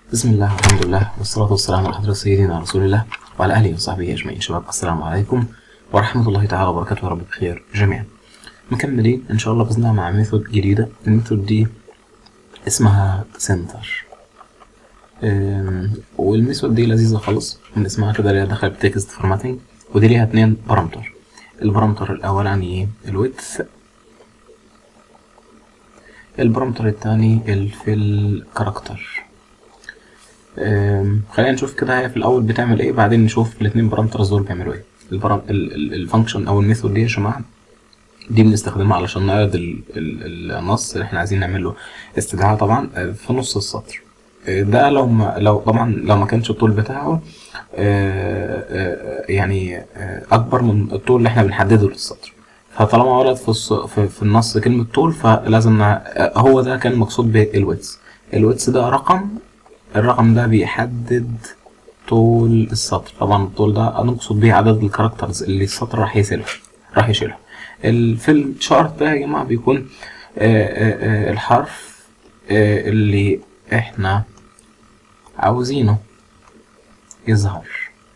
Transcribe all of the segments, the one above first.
بسم الله والحمد لله والصلاة والسلام على حضرة سيدنا رسول الله وعلى آله وصحبه أجمعين شباب السلام عليكم ورحمة الله تعالى وبركاته يا رب بخير جميعا مكملين إن شاء الله بإذن الله مع ميثود جديدة الميثود دي اسمها سنتر والميثود دي لذيذة خالص من اسمها كده اللي هي دخل بتكست فورماتنج ودي ليها اتنين بارامتر البارامتر الأولاني الويدث البارامتر التاني الفيل كاركتر خلينا نشوف كده هي في الاول بتعمل ايه بعدين نشوف الاثنين بارامترز دول بيعملوا ايه البرام... الفانكشن او الميثود دي يا جماعه دي بنستخدمها علشان نعرض ال... ال... النص اللي احنا عايزين نعمل له استدعاء طبعا في نص السطر ده لو ما لو طبعا لو ما كانش الطول بتاعه يعني اكبر من الطول اللي احنا بنحدده للسطر فطالما ورد في, الص... في, في النص كلمه طول فلازم ن... هو ده كان مقصود بالويتس الويتس ده رقم الرقم ده بيحدد طول السطر طبعا الطول ده نقصد بيه عدد الكاركترز اللي السطر راح يشيلها راح يشيلها في الشارت ده يا جماعه بيكون آآ آآ الحرف آآ اللي احنا عاوزينه يظهر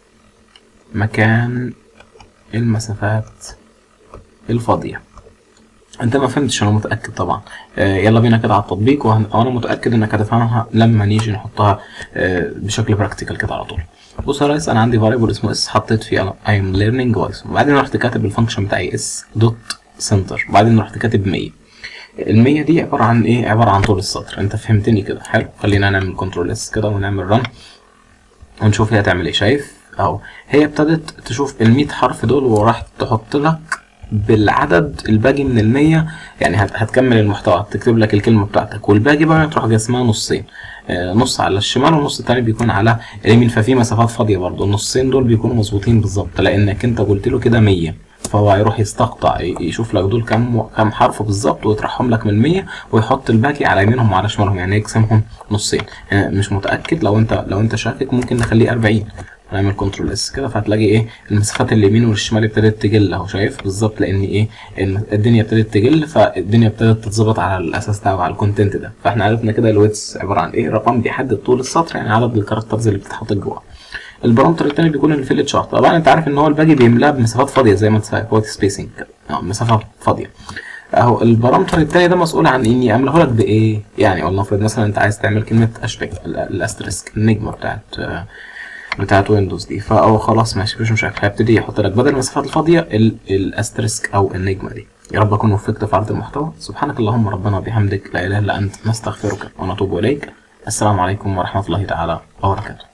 مكان المسافات الفاضيه انت ما فهمتش انا متاكد طبعا آه يلا بينا كده على التطبيق وانا متاكد انك هتفهمها لما نيجي نحطها آه بشكل براكتيكال كده على طول بص يا ريس انا عندي فاريبل اسمه اس حطيت فيه ايم ليرنينج فويس وبعدين رحت كاتب الفانكشن بتاعي اس دوت سنتر وبعدين رحت كاتب 100 ال 100 دي عباره عن ايه عباره عن طول السطر انت فهمتني كده حلو خلينا نعمل كنترول اس كده ونعمل رن ونشوف هي هتعمل ايه شايف اهو هي ابتدت تشوف ال 100 حرف دول وراح تحط لك بالعدد الباقي من المية يعني هتكمل المحتوى تكتب لك الكلمة بتاعتك والباقي بقى تروح جسمها نصين آه نص على الشمال والنص التاني بيكون على اليمين ففي مسافات فاضية برضه النصين دول بيكونوا مظبوطين بالظبط لأنك أنت قلت له كده مية فهو هيروح يستقطع يشوف لك دول كام كام حرف بالظبط ويطرحهم لك من 100 ويحط الباقي على يمينهم وعلى شمالهم يعني يقسمهم نصين يعني مش متأكد لو أنت لو أنت شاكك ممكن نخليه 40 نعمل كنترول اس كده فهتلاقي ايه المسافات اليمين والشمال ابتدت تقل اهو شايف بالظبط لان ايه الدنيا ابتدت تقل فالدنيا ابتدت تتظبط على الاساس ده وعلى الكونتنت ده فاحنا عرفنا كده الويتس عباره عن ايه رقم بيحدد طول السطر يعني عدد الكاركترز اللي بتتحط جوه البارامتر الثاني بيكون الفيلد شارت طبعا انت عارف ان هو الباقي بيملاها بمسافات فاضيه زي ما انت فاهم وقت سبيسنج اه مسافات فاضيه اهو البارامتر التاني ده مسؤول عن اني اعمله لك بايه يعني ولنفرض مثلا انت عايز تعمل كلمه اشبك الاسترسك النجمه بتاعت بتاعت ويندوز دي فهو خلاص ماشي مفيش مشاكل هيبتدي يحط لك بدل المسافات الفاضيه الاسترسك او النجمه دي يا رب اكون وفقت في عرض المحتوى سبحانك اللهم ربنا وبحمدك لا اله الا انت نستغفرك ونتوب اليك السلام عليكم ورحمه الله تعالى وبركاته